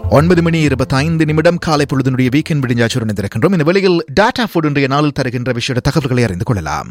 ஒன்பது மணி இருபத்தைந்து நிமிடம் காலை பொழுதினுடைய வீக்கெண்ட் விடிஞ்சாச்சுடன் இருக்கின்றோம் இந்த வேளையில் டாடா ஃபுட் இன்றைய நாளில் தருகின்ற விஷய தகவல்களை அறிந்து கொள்ளலாம்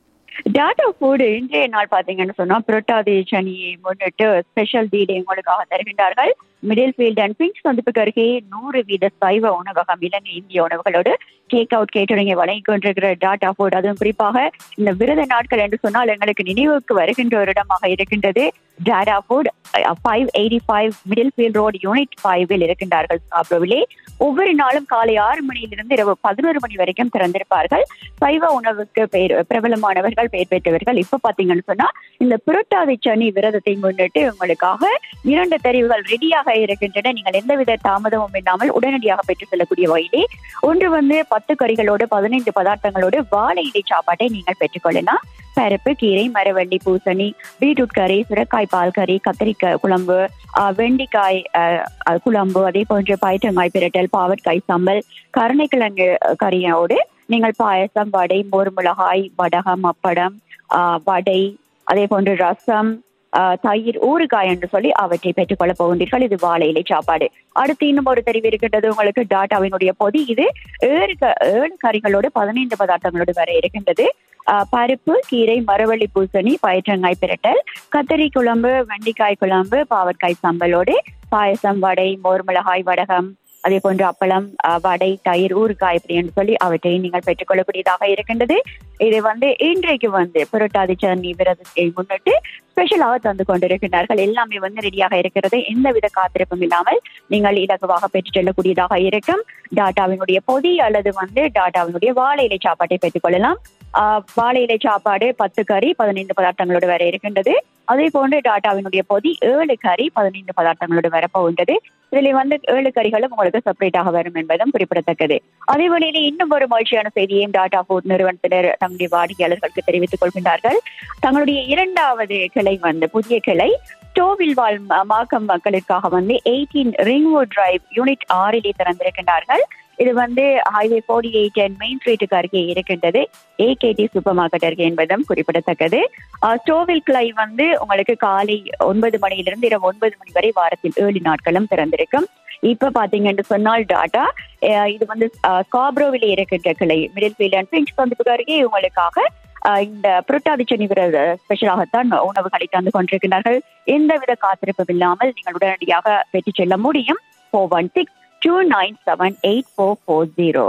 டாடா ஃபுட் இன்றைய நாள் பாத்தீங்கன்னு சொன்னா புரட்டாதி சனியை முன்னிட்டு ஸ்பெஷல் டீடே உங்களுக்காக தருகின்றார்கள் மிடில் ஃபீல்ட் அண்ட் பிங்க் சந்திப்புக்கு அருகே நூறு வீத சைவ உணவகம் இலங்கை இந்திய உணவுகளோடு கேக் அவுட் கேட்டரிங்கை வழங்கி கொண்டிருக்கிற டாடா ஃபுட் அதுவும் குறிப்பாக இந்த விரத நாட்கள் என்று சொன்னால் எங்களுக்கு நினைவுக்கு வருகின்ற ஒரு இடமாக இருக்கின்றது Tata food five eighty five Middlefield road unit ஃபைவில் இருக்கின்றார்கள் சாப்பிடவில்லை ஒவ்வொரு நாளும் காலை ஆறு மணியிலிருந்து இரவு பதினோரு மணி வரைக்கும் திறந்திருப்பார்கள் சைவ உணவுக்கு பெயர் பிரபலமானவர்கள் பெயர் பெற்றவர்கள் இப்ப பாத்தீங்கன்னு சொன்னா இந்த புரட்டாதி சனி விரதத்தை முன்னிட்டு உங்களுக்காக இரண்டு தெரிவுகள் ரெடியாக இருக்கின்றன நீங்கள் எந்தவித தாமதமும் இல்லாமல் உடனடியாக பெற்றுச் செல்லக்கூடிய வகையிலே ஒன்று வந்து பத்து கறிகளோடு பதினைந்து பதார்த்தங்களோடு வாழை இலை சாப்பாட்டை நீங்கள் பெற்றுக்கொள்ளலாம் பருப்பு கீரை மரவள்ளி பூசணி பீட்ரூட் கறி சுரக்காய் பால் கறி கத்திரிக்காய் குழம்பு ஆஹ் வெண்டிக்காய் ஆஹ் ஆஹ் குழம்பு அதே போன்று பயிற்றங்காய் பிரட்டல் பாவற்காய் சம்பல் கருணைக்கிழங்கு கறியோடு நீங்கள் பாயசம் வடை மோர் மிளகாய் வடகம் அப்படம் ஆஹ் வடை அதே போன்று ரசம் ஆஹ் தயிர் ஊறுகாய் என்று சொல்லி அவற்றை பெற்றுக்கொள்ள போகின்றீர்கள் இது வாழை இலை சாப்பாடு அடுத்து இன்னும் ஒரு தெரிவு இருக்கின்றது உங்களுக்கு டாட்டாவினுடைய பொதி இது ஏழு க- ஏழு கறிகளோடு பதினைந்து பதார்த்தங்களோடு வர இருக்கின்றது ஆஹ் பருப்பு கீரை மரவள்ளி பூசணி பயிற்றங்காய் பிரட்டல் கத்தரி குழம்பு வெண்டிக்காய் குழம்பு பாவற்காய் சம்பலோடு பாயசம் வடை மோர் மிளகாய் வடகம் அதே போன்று அப்பளம் ஆஹ் வடை தயிர் ஊறுகாய் இப்படி என்று சொல்லி அவற்றை நீங்கள் பெற்றுக்கொள்ளக்கூடியதாக இருக்கின்றது இது வந்து இன்றைக்கு வந்து புரட்டாதி சனி விரதத்தை முன்னிட்டு ஸ்பெஷலாக தந்து கொண்டிருக்கிறார்கள் எல்லாமே வந்து ரெடியாக இருக்கிறது எந்தவித காத்திருப்பும் இல்லாமல் நீங்கள் இலகுவாக பெற்றுச் செல்லக்கூடியதாக இருக்கும் டாட்டாவினுடைய பொதி அல்லது வந்து டாட்டாவினுடைய வாழை இலை சாப்பாட்டை பெற்றுக்கொள்ளலாம் ஆஹ் வாழை இலை சாப்பாடு பத்து கறி பதினைந்து பதார்த்தங்களோடு வர இருக்கின்றது அதே போன்று டாட்டாவினுடைய பொதி ஏழு கறி பதினைந்து பதார்த்தங்களோடு வரப்போகின்றது இதில் வந்து ஏழு கறிகளும் உங்களுக்கு செப்பரேட்டாக வரும் என்பதும் குறிப்பிடத்தக்கது அதே வழியிலே இன்னும் ஒரு மகிழ்ச்சியான செய்தியையும் டாடா ஃபுட் நிறுவனத்தினர் தங்களுடைய வாடிக்கையாளர்களுக்கு தெரிவித்துக் கொள்கின்றார்கள் தங்களுடைய இரண்டாவது கிளை வந்து புதிய கிளை ஸ்டோவில் வாழ் ம- மாக்கம் மக்களுக்காக வந்து எயிட்டீன் ரிங்வுட் டிரைவ் யூனிட் ஆறிலே திறந்திருக்கின்றார்கள் இது வந்து highway forty eight and main ஸ்ட்ரீட்டுக்கு அருகே இருக்கின்றது ஏகேடி சூப்பர் மார்க்கெட் அருகே என்பதும் குறிப்பிடத்தக்கது ஆஹ் ஸ்டோவில் கிளை வந்து உங்களுக்கு காலை ஒன்பது மணியிலிருந்து இரவு ஒன்பது மணி வரை வாரத்தில் ஏழு நாட்களும் திறந்திருக்கும் இப்ப பாத்தீங்கன்னு சொன்னால் டாட்டா அஹ் இது வந்து ஸ்காப்ரோவில் இருக்கின்ற கிளை மிடில் ஃபீல்ட் அண்ட் பிங்க் சந்திப்புக்கு அருகே உங்களுக்காக அஹ் இந்த புரட்டாதி சனி விரத ஸ்பெஷலாகத்தான் உணவுகளை தந்து கொண்டிருக்கிறார்கள் எந்தவித காத்திருப்பும் இல்லாமல் நீங்கள் உடனடியாக பெற்றுச் செல்ல முடியும் four one six two nine seven eight four four zero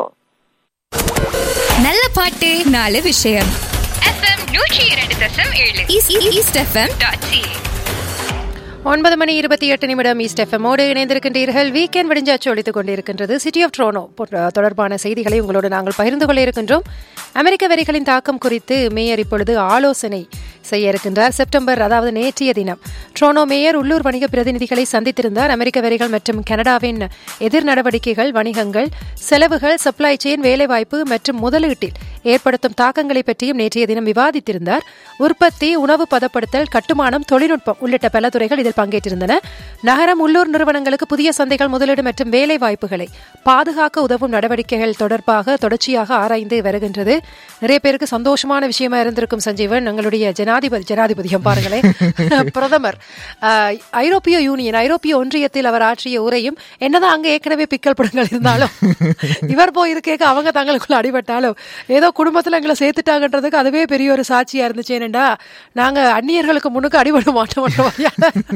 நல்ல பாட்டு நாலு விஷயம் எஃப்எம் நூற்றி இரண்டு தசம் ஏழு ஈஸ்- ஈ- ஈஸ்ட் எஃப்எம் டாட் சி ஒன்பது மணி இருபத்தி எட்டு நிமிடம் ஈஸ்ட் எஃப்எம்மோடு இணைந்திருக்கின்றீர்கள் வீக்கெண்ட் விடிஞ்சாச்சு ஒழித்துக் கொண்டிருக்கின்றது சிட்டி ஆஃப் ட்ரோனோ போன்ற தொடர்பான செய்திகளை உங்களோடு நாங்கள் பகிர்ந்து கொள்ள இருக்கின்றோம் அமெரிக்க வரிகளின் தாக்கம் குறித்து மேயர் இப்பொழுது ஆலோசனை செய்ய இருக்கின்றார் செப்டம்பர் அதாவது நேற்றைய தினம் ட்ரோனோ மேயர் உள்ளூர் வணிக பிரதிநிதிகளை சந்தித்திருந்தார் அமெரிக்க வரிகள் மற்றும் கனடாவின் எதிர் நடவடிக்கைகள் வணிகங்கள் செலவுகள் சப்ளை செயின் வேலைவாய்ப்பு மற்றும் முதலீட்டில் ஏற்படுத்தும் தாக்கங்களை பற்றியும் நேற்றைய தினம் விவாதித்திருந்தார் உற்பத்தி உணவு பதப்படுத்தல் கட்டுமானம் தொழில்நுட்பம் உள்ளிட்ட பல துறைகள் இதில் பங்கேற்றிருந்தன நகரம் உள்ளூர் நிறுவனங்களுக்கு புதிய சந்தைகள் முதலீடு மற்றும் வேலை வாய்ப்புகளை பாதுகாக்க உதவும் நடவடிக்கைகள் தொடர்பாக தொடர்ச்சியாக ஆராய்ந்து வருகின்றது நிறைய பேருக்கு சந்தோஷமான விஷயமா இருந்திருக்கும் சஞ்சீவன் எங்களுடைய ஜனாதிபதி ஜனாதிபதியம் பாருங்களேன் பிரதமர் ஆஹ், ஐரோப்பிய யூனியன் ஐரோப்பிய ஒன்றியத்தில் அவர் ஆற்றிய உரையும் என்னதான் அங்க ஏற்கனவே பிக்கல் படங்கள் இருந்தாலும் இவர் போய் இருக்கேக்க அவங்க தங்களுக்குள்ள அடிபட்டாலும் ஏதோ குடும்பத்துல எங்களை சேர்த்துட்டாங்கன்றதுக்கு அதுவே பெரிய ஒரு சாட்சியா இருந்துச்சு ஏனண்டா நாங்க அந்நியர்களுக்கு முன்னுக்கு அடிபட மாட்டோம்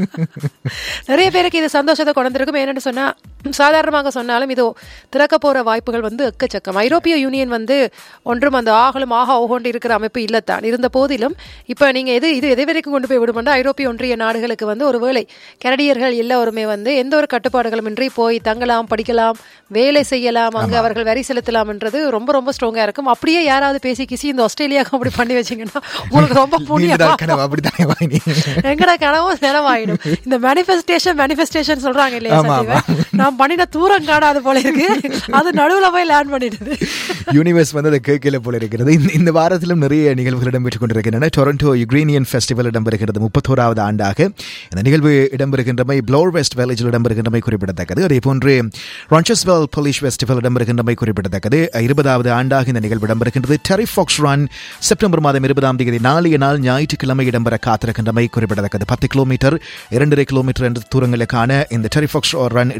நிறைய பேருக்கு இது சந்தோஷத்தை கொண்டிருக்கும் ஏன்னு சொன்னா சாதாரணமாக சொன்னாலும் இது திறக்க போற வாய்ப்புகள் வந்து எக்கச்சக்கம் ஐரோப்பிய யூனியன் வந்து ஒன்றும் அந்த ஆகலும் ஆக ஓகோண்டு இருக்கிற அமைப்பு இல்லத்தான் இருந்த போதிலும் இப்ப நீங்க எது இது எது வரைக்கும் கொண்டு போய் விடுமெண்டா ஐரோப்பிய ஒன்றிய நாடுகளுக்கு வந்து ஒருவேளை கனடியர்கள் எல்லோருமே வந்து எந்த ஒரு கட்டுப்பாடுகளும் இன்றி போய் தங்கலாம் படிக்கலாம் வேலை செய்யலாம் அங்க அவர்கள் வரி செலுத்தலாம் என்றது ரொம்ப ரொம்ப ஸ்ட்ராங்கா இருக்கும் அப்படியே யாராவது பேசி கிசி இந்த ஆஸ்திரேலியாவுக்கு அப்படி பண்ணி வச்சீங்கன்னா உங்களுக்கு ரொம்ப புண்ணியமா நீண்டதால் கனவு அப்படித்தானே வாங்கி எங்கட கனவும் நிலவாயிடும் இந்த மேனிஃபெஸ்டேஷன் மேனிஃபெஸ்டேஷன் சொல்றாங்க இல்லையா ஆமா, சஞ்சீவன்? நான் பண்ணின தூரம் காணாது போல இருக்கு அது நடுவுல போய் லேண்ட் பண்ணிடுது யூனிவர்ஸ் வந்து அதை கேட்கல போல இருக்கிறது இந்த இந்த வாரத்திலும் நிறைய நிகழ்வுகள் இடம்பெற்றுக் கொண்டிருக்கின்றன டொரண்டோ யுக்ரேனியன் ஃபெஸ்டிவல் இடம்பெறுகிறது முப்பத்தோராவது ஆண்டாக இந்த நிகழ்வு இடம்பெறுகின்றமை ப்ளோர் வெஸ்ட் வேலேஜில் இடம்பெறுகின்றமை குறிப்பிடத்தக்கது அதே போன்று ரான்சஸ்வெல் போலீஸ் ஃபெஸ்டிவல் இடம்பெறுகின்றமை குறிப்பிடத்தக்கது இருபதாவது ஆண்டாக இந்த நிகழ்வு இடம்பெறுகின்றது டெரிஃபாக்ஸ் ரன் செப்டம்பர் மாதம் இருபதாம் தேதி நாளைய நாள் ஞாயிற்றுக்கிழமை இடம்பெற காத்திருக்கின்றமை குறிப்பிடத்தக்கது பத்து கிலோமீட்டர் இரண்டரை கிலோமீட்டர் என்ற தூரங்களுக்கான இந்த டெரிஃபாக்ஸ் ரன் இடம்பெறுகின்றமை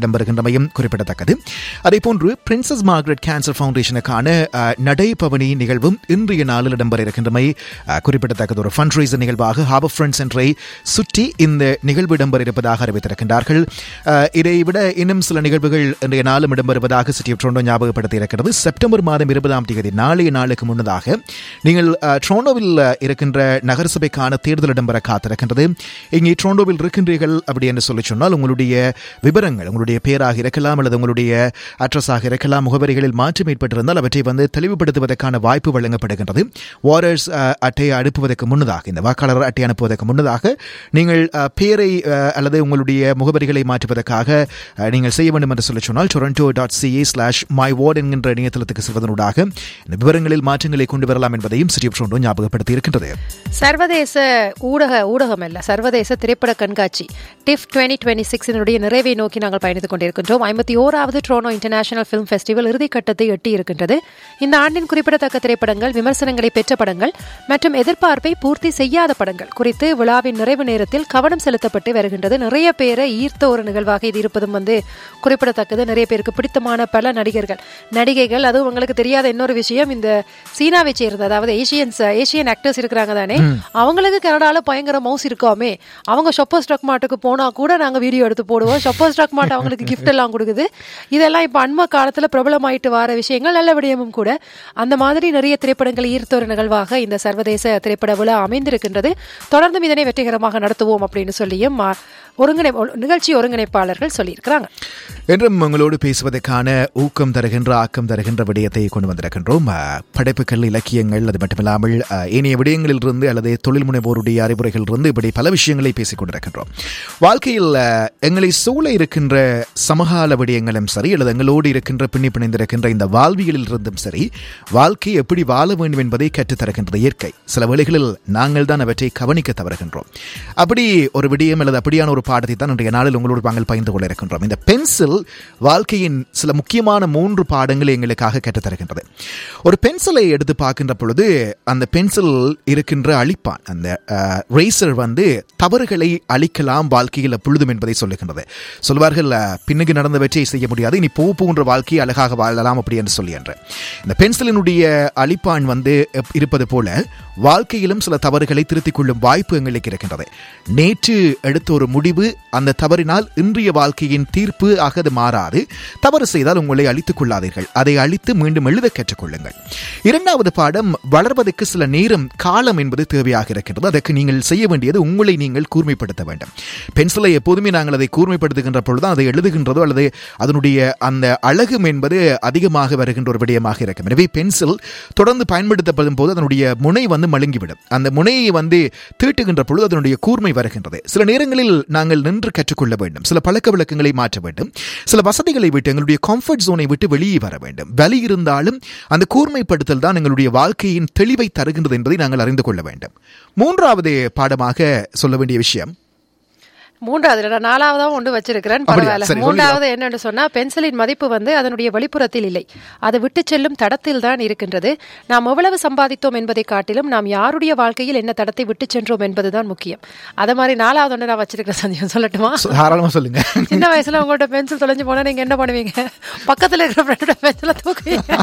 இடம்பெறுகின்றமையும் குறிப்பிடத்தக்கது அதே போன்று பிரின்சஸ் மார்கரெட் கேன்சர் ஃபவுண்டேஷனுக்கான அஹ், நடைபவனி நிகழ்வும் இன்றைய நாளில் இடம்பெற இருக்கின்றமை அஹ், குறிப்பிடத்தக்கது ஒரு ஃபண்ட் ரைசர் நிகழ்வாக ஹாபர் ஃப்ரெண்ட் சென்டரை சுற்றி இந்த நிகழ்வு இடம்பெற இருப்பதாக அறிவித்திருக்கின்றார்கள் அஹ், இதை விட இன்னும் சில நிகழ்வுகள் இன்றைய நாளும் இடம்பெறுவதாக சிட்டி ஆஃப் ட்ரோண்டோ ஞாபகப்படுத்தி இருக்கிறது செப்டம்பர் மாதம் இருபதாம் தேதி நாளைய நாளுக்கு முன்னதாக நீங்கள் அஹ், ட்ரோண்டோவில் அஹ், இருக்கின்ற நகரசபைக்கான தேர்தல் இடம்பெற காத்திருக்கின்றது இங்கே ட்ரோண்டோவில் இருக்கின்றீர்கள் அப்படி என்று சொல்லி சொன்னால் உங்களுடைய விவரங்கள் உங்களுடைய பேராக இருக்கலாம் அல்லது உங்களுடைய அட்ரஸாக இருக்கலாம் முகவரிகளில் மாற்றம் ஏற்பட்டிருந்தால் அவற்றை வந்து தெளிவுபடுத்துவதற்கான வாய்ப்பு வழங்கப்படுகின்றது வாரர்ஸ் அட்டையை அனுப்புவதற்கு முன்னதாக இந்த வாக்காளர் அட்டை அனுப்புவதற்கு முன்னதாக நீங்கள் அஹ், பேரை அஹ், அல்லது உங்களுடைய முகவரிகளை மாற்றுவதற்காக அஹ், நீங்கள் செய்ய வேண்டும் என்று சொல்லி சொன்னால் Toronto dot CA slash my ward என்கின்ற இணையதளத்துக்கு செல்வதனூடாக இந்த விவரங்களில் மாற்றங்களை கொண்டு வரலாம் என்பதையும் சிட்டி ஆஃப் டொரண்டோ ஞாபகப்படுத்தி இருக்கின்றது சர்வதேச ஊடக ஊடகம் அல்ல சர்வதேச திரைப்பட கண்காட்சி டிஃப் டுவெண்ட்டி டுவெண்ட்டி சிக்ஸினுடைய நிறைவை நோக்கி நாங்கள் பயணித்துக் கொண்டிருக்கின்றோம் ஐம்பத்தி ஓராவது ட்ரோனோ இன்டர்நேஷனல் ஃபிலிம் ஃபெஸ்டிவல் இறுதிக்கட்டத்தை எட்டி இருக்கின்றது இந்த ஆண்டின் குறிப்பிடத்தக்க திரைப்படங்கள் விமர்சனங்களை பெற்ற படங்கள் மற்றும் எதிர்பார்ப்பை பூர்த்தி செய்யாத படங்கள் குறித்து விழாவின் நிறைவு நேரத்தில் கவனம் செலுத்தப்பட்டு வருகின்றது நிறைய பேரை ஈர்த்த ஒரு நிகழ்வாக இது இருப்பதும் வந்து குறிப்பிடத்தக்கது நிறைய பேருக்கு பிடித்தமான பல நடிகர்கள் நடிகைகள் அதுவும் உங்களுக்கு தெரியாத இன்னொரு விஷயம் இந்த சீனாவை சேர்ந்த அதாவது ஏசியன்ஸ் ஏசியன் ஆக்டர்ஸ் இருக்கிறாங்க தானே அவங்களுக்கு கனடால பயங்கர மவுஸ் இருக்காமே அவங்க ஷொப்பர் ஸ்டாக் மார்ட்டுக்கு போனா கூட நாங்க வீடியோ எடுத்து போடுவோம் ஷொப்பர் ஸ்டாக் மார்ட் அவங்களுக்கு கிஃப்ட் எல்லாம் கொடுக்குது இதெல்லாம் இப்ப அண்மை காலத்துல பிரபலமாயிட்டு வர விஷயங்கள் நல்ல விடயமும் கூட அந்த மாதிரி நிறைய திரைப்படங்கள் ஈர்த்த ஒரு நிகழ்வாக இந்த சர்வதேச திரைப்பட விழா அமைந்திருக்கின்றது தொடர்ந்தும் இதனை வெற்றிகரமாக நடத்துவோம் அப்படின்னு சொல்லியும் ஆ, ஒருங்கிணை நிகழ்ச்சி ஒருங்கிணைப்பாளர்கள் சொல்லியிருக்கிறாங்க என்றும் உங்களோடு பேசுவதற்கான ஊக்கம் தருகின்ற ஆக்கம் தருகின்ற விடயத்தை கொண்டு வந்திருக்கின்றோம் அஹ், படைப்புகள் இலக்கியங்கள் அது மட்டுமில்லாமல் அஹ், ஏனைய விடயங்களிலிருந்து அல்லது தொழில் முனைவோருடைய அறிவுரைகளிலிருந்து இப்படி பல விஷயங்களை பேசிக் கொண்டிருக்கின்றோம் வாழ்க்கையில் அஹ், எங்களை சூழ இருக்கின்ற சமகால விடயங்களும் சரி அல்லது எங்களோடு இருக்கின்ற பின்னி பிணைந்திருக்கின்ற இந்த வாழ்வியலில் இருந்தும் சரி வாழ்க்கை எப்படி வாழ வேண்டும் என்பதை கற்றுத் தருகின்றது இயற்கை சில வேளைகளில் நாங்கள் தான் அவற்றை கவனிக்க தவறுகின்றோம் அப்படி ஒரு விடயம் அல்லது அப்படியான ஒரு பாடத்தை தான் இன்றைய நாளில் உங்களோடு நாங்கள் பகிர்ந்து கொள்ள இருக்கின்றோம் இந்த பென்சில் வாழ்க்கையின் சில முக்கியமான மூன்று பாடங்களை எங்களுக்காக கற்றுத் தருகின்றது ஒரு பென்சிலை எடுத்து பார்க்கின்ற பொழுது அந்த பென்சில் இருக்கின்ற அழிப்பான் அந்த ரேசர் வந்து தவறுகளை அழிக்கலாம் வாழ்க்கையில் எப்பொழுதும் என்பதை சொல்லுகின்றது சொல்வார்கள் அஹ், பின்னுக்கு நடந்தவற்றை செய்ய முடியாது இனி பூ பூன்ற வாழ்க்கையை அழகாக வாழலாம் அப்படி என்று சொல்லி என்று இந்த பென்சிலினுடைய அழிப்பான் வந்து எப்- இருப்பது போல வாழ்க்கையிலும் சில தவறுகளை திருத்திக் கொள்ளும் வாய்ப்பு எங்களுக்கு இருக்கின்றது நேற்று எடுத்த ஒரு முடிவு அந்த தவறினால் இன்றைய வாழ்க்கையின் தீர்ப்பு ஆக அது மாறாது தவறு செய்தால் உங்களை அழித்துக் கொள்ளாதீர்கள் அதை அழித்து மீண்டும் எழுத கற்றுக்கொள்ளுங்கள் இரண்டாவது பாடம் வளர்வதற்கு சில நேரம் காலம் என்பது தேவையாக இருக்கின்றது அதற்கு நீங்கள் செய்ய வேண்டியது உங்களை நீங்கள் கூர்மைப்படுத்த வேண்டும் பென்சிலை எப்போதுமே நாங்கள் அதை கூர்மைப்படுத்துகின்ற பொழுது அதை எழுதுகின்றதோ அல்லது அதனுடைய அந்த அழகும் என்பது அதிகமாக வருகின்ற ஒரு விடயமாக இருக்கும் எனவே பென்சில் தொடர்ந்து பயன்படுத்தப்படும் போது அதனுடைய முனை வந்து மழுங்கிவிடும் அந்த முனையை வந்து தீட்டுகின்ற பொழுது அதனுடைய கூர்மை வருகின்றது சில நேரங்களில் நாங்கள் நின்று கற்றுக்கொள்ள வேண்டும் சில பழக்க வழக்கங்களை மாற்ற வேண்டும் சில வசதிகளை விட்டு எங்களுடைய கம்ஃபர்ட் ஜோனை விட்டு வெளியே வர வேண்டும் வலி இருந்தாலும் அந்த கூர்மைப்படுத்தல் தான் எங்களுடைய வாழ்க்கையின் தெளிவை தருகின்றது என்பதை நாங்கள் அறிந்து கொள்ள வேண்டும் மூன்றாவது பாடமாக சொல்ல வேண்டிய விஷயம் மூன்றாவது இல்ல, நான் நாலாவதா ஒன்று வச்சிருக்கிறேன் அப்படியா? பரவாயில்ல சரி, மூன்றாவது என்னன்னு சொன்னா பென்சிலின் மதிப்பு வந்து அதனுடைய வெளிப்புறத்தில் இல்லை அது விட்டு செல்லும் தடத்தில் தான் இருக்கின்றது நாம் எவ்வளவு சம்பாதித்தோம் என்பதை காட்டிலும் நாம் யாருடைய வாழ்க்கையில் என்ன தடத்தை விட்டு சென்றோம் என்பதுதான் முக்கியம் அது மாதிரி நாலாவது ஒன்று நான் வச்சிருக்கிறேன் சந்தியம் சொல்லட்டுமா சொ- தாராளமா சொல்லுங்க சின்ன வயசுல உங்கள்ட்ட பென்சில் தொலைஞ்சு போனா நீங்க என்ன பண்ணுவீங்க பக்கத்துல இருக்கிற ஃப்ரெண்டோட பென்சிலை தூக்குவீங்க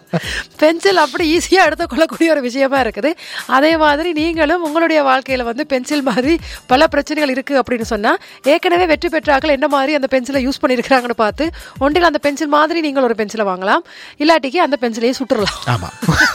பென்சில் அப்படி ஈஸியா எடுத்துக்கொள்ளக்கூடிய ஒரு விஷயமா இருக்குது அதே மாதிரி நீங்களும் உங்களுடைய வாழ்க்கையில வந்து பென்சில் மாதிரி பல பிரச்சனைகள் இருக்கு அப்படின்னு சொன்னா ஏற்கனவே வெற்றி பெற்றாக்கள் என்ன மாதிரி அந்த பென்சிலை யூஸ் பண்ணியிருக்கிறாங்கன்னு பார்த்து ஒன்றில் அந்த பென்சில் மாதிரி நீங்கள் ஒரு பென்சிலை வாங்கலாம் இல்லாட்டிக்கு அந்த பென்சிலையே சுட்டுறலாம் ஆமா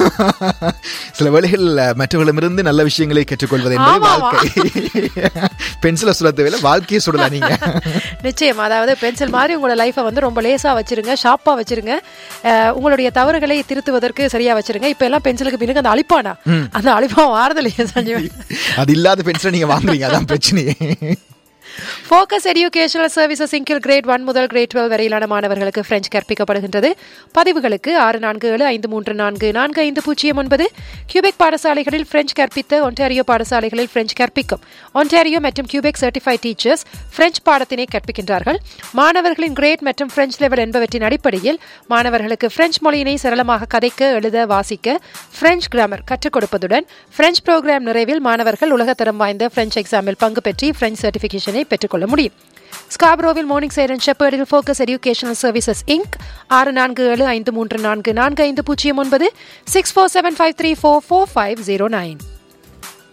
சில வேளைகளில் மற்றவர்களிடமிருந்து நல்ல விஷயங்களை கற்றுக்கொள்வது என்பது ஆமா, ஆமா. வாழ்க்கை பென்சிலை சுட தேவையில்ல வாழ்க்கையை சுடலாம் நீங்க நிச்சயம் அதாவது பென்சில் மாதிரி உங்களோட லைஃபை வந்து ரொம்ப லேசா வச்சிருங்க ஷார்ப்பா வச்சிருங்க அஹ், உங்களுடைய தவறுகளை திருத்துவதற்கு சரியா வச்சிருங்க இப்ப எல்லாம் பென்சிலுக்கு பின்னுக்கு அந்த அழிப்பானா அந்த அழிப்பா வாரதில்லையே சஞ்சீவன் அது இல்லாத பென்சிலை நீங்க வாங்குறீங்க அதான் பிரச்சனையே ஃபோக்கஸ் எஜுகேஷனல் சர்வீசஸ் இங்கில் கிரேட் ஒன் முதல் கிரேட் டுவெல் வரையிலான மாணவர்களுக்கு பிரெஞ்சு கற்பிக்கப்படுகின்றது பதிவுகளுக்கு ஆறு நான்கு ஏழு ஐந்து மூன்று நான்கு நான்கு ஐந்து பூஜ்ஜியம் ஒன்பது கியூபெக் பாடசாலைகளில் பிரெஞ்சு கற்பித்த ஒன்டாரியோ பாடசாலைகளில் பிரெஞ்சு கற்பிக்கும் ஒன்டாரியோ மற்றும் கியூபெக் சர்டிஃபைட் டீச்சர்ஸ் பிரெஞ்சு பாடத்தினை கற்பிக்கின்றார்கள் மாணவர்களின் கிரேட் மற்றும் பிரெஞ்சு லெவல் என்பவற்றின் அடிப்படையில் மாணவர்களுக்கு பிரெஞ்சு மொழியினை சரளமாக கதைக்க எழுத வாசிக்க பிரெஞ்சு கிராமர் கற்றுக் கொடுப்பதுடன் பிரெஞ்சு புரோகிராம் நிறைவில் மாணவர்கள் உலகத்தரம் வாய்ந்த பிரெஞ்சு எக்ஸாமில் பங்கு பெற்றி பிரெஞ்சு சர்டிபிகேஷனை பெற்றுக்கொள்ள முடியும் ஸ்காப்ரோவில் மார்னிங் சைரன் ஷெப்பர்டில் ஃபோக்கஸ் எஜுகேஷனல் சர்வீசஸ் இங்க் ஆறு நான்கு ஏழு ஐந்து மூன்று நான்கு நான்கு ஐந்து பூஜ்ஜியம் ஒன்பது six four seven five three four four five zero nine